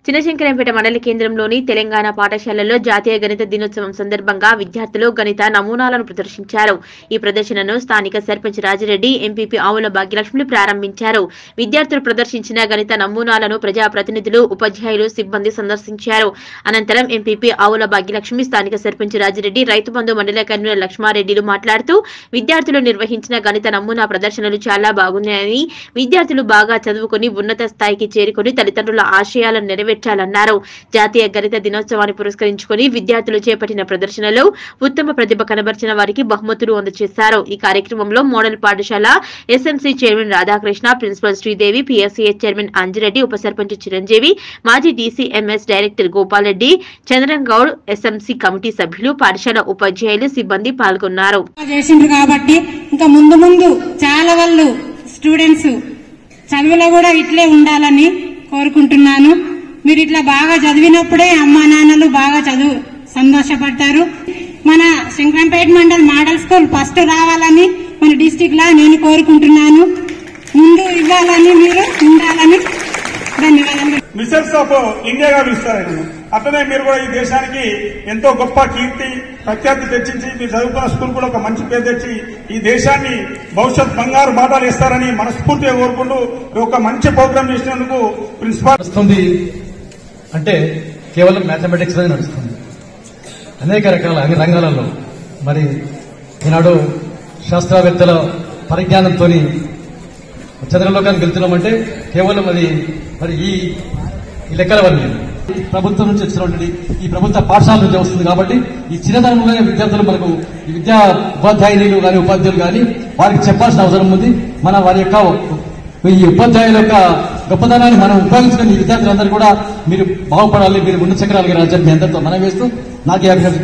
చినశంకరంపేట మండల కేంద్రంలోని తెలంగాణ పాఠశాలలో జాతీయ గణిత దినోత్సవం సందర్భంగా విద్యార్థులు గణిత నమూనాలను ప్రదర్శించారు ఈ ప్రదర్శనను స్థానిక సర్పంచ్ రాజిరెడ్డి ఎంపీపీ ఆవుల భాగ్యలక్ష్మి ప్రారంభించారు విద్యార్థులు ప్రదర్శించిన గణిత నమూనాలను ప్రజాప్రతినిధులు ఉపాధ్యాయులు సిబ్బంది సందర్శించారు అనంతరం ఎంపీపీ ఆవుల భాగ్యలక్ష్మి స్థానిక సర్పంచ్ రాజిరెడ్డి రైతు బంధు మండల కన్వీనర్ లక్ష్మారెడ్డిలు మాట్లాడుతూ విద్యార్థులు నిర్వహించిన గణిత నమూనా ప్రదర్శనలు చాలా బాగున్నాయని విద్యార్థులు బాగా చదువుకుని ఉన్నత స్థాయికి చేరుకుని తల్లిదండ్రుల ఆశయాలను నెరవేర్చాలన్నారు జాతీయ గణిత దినోత్సవాన్ని పురస్కరించుకుని విద్యార్థులు చేపట్టిన ప్రదర్శనలో ఉత్తమ ప్రతిభ కనబర్చిన వారికి బహుమతులు అందజేశారు ఈ కార్యక్రమంలో మోడల్ పాఠశాల SMC chairman Radhakrishna principal Sridevi PSCS chairman Anjireddy ఉప సర్పంచ్ చిరంజీవి మాజీ DCMS director Gopal Reddy Chandramgoud SMC committee సభ్యులు పాఠశాల ఉపాధ్యాయులు సిబ్బంది పాల్గొన్నారు చేసిండ్రు కాబట్టి ఇంకా ముందు ముందు చాలా వాళ్ళు స్టూడెంట్స్ చదువులో కూడా ఇట్లే ఉండాలని కోరుకుంటున్నాను మీరు ఇట్లా బాగా చదివినప్పుడే అమ్మా నాన్నలు బాగా చదువు సంతోషపడతారు మన Shankarampet mandal model school first రావాలని మన డిస్టిక్ లా నేను కోరుకుంటున్నాను ముందు ఇవ్వాలని మీరు ఉండాలని ధన్యవాదాలు మిసైల్స్ ఆఫ్ ఇండియాగా పిలుస్తారు ఆయన అట్లనే మీరు కూడా ఈ దేశానికి ఎంతో గొప్ప కీర్తి ప్రఖ్యాతి తెచ్చించి మీరు చదువుకున్న స్కూల్ కూడా ఒక మంచి పేరు తెచ్చి ఈ దేశాన్ని భవిష్యత్ బంగారు బాటలు ఇస్తారని మనస్ఫూర్తిగా కోరుకుంటూ ఒక మంచి ప్రోగ్రాం చేసినందుకు ప్రిన్సిపాల్ నడుస్తుంది అంటే కేవలం మ్యాథమెటిక్స్ మీద నడుస్తుంది అనేక రకాల అన్ని రంగాలలో మరి ఈనాడు శాస్త్రవేత్తల పరిజ్ఞానంతో చంద్రలోకానికి వెళ్తున్నామంటే కేవలం అది మరి ఈ ఈ లెక్కల వల్లే ఈ ప్రభుత్వం నుంచి వచ్చినటువంటి ఈ ప్రభుత్వ పాఠశాల నుంచి వస్తుంది కాబట్టి ఈ చిన్నతనంలోనే విద్యార్థులు మనకు ఈ విద్యా ఉపాధ్యాయులు కానీ ఉపాధ్యాయులు కానీ వారికి చెప్పాల్సిన అవసరం ఉంది మన వారి యొక్క ఈ ఉపాధ్యాయుల యొక్క గొప్పతనాన్ని మనం ఉపయోగించుకుని ఈ విద్యార్థులందరూ కూడా మీరు బాగుపడాలి మీరు ఉన్న చక్రాలకి రాజ్యం మీ అందరితో మనం వేస్తూ నాకు ఈ అభిప్రాయం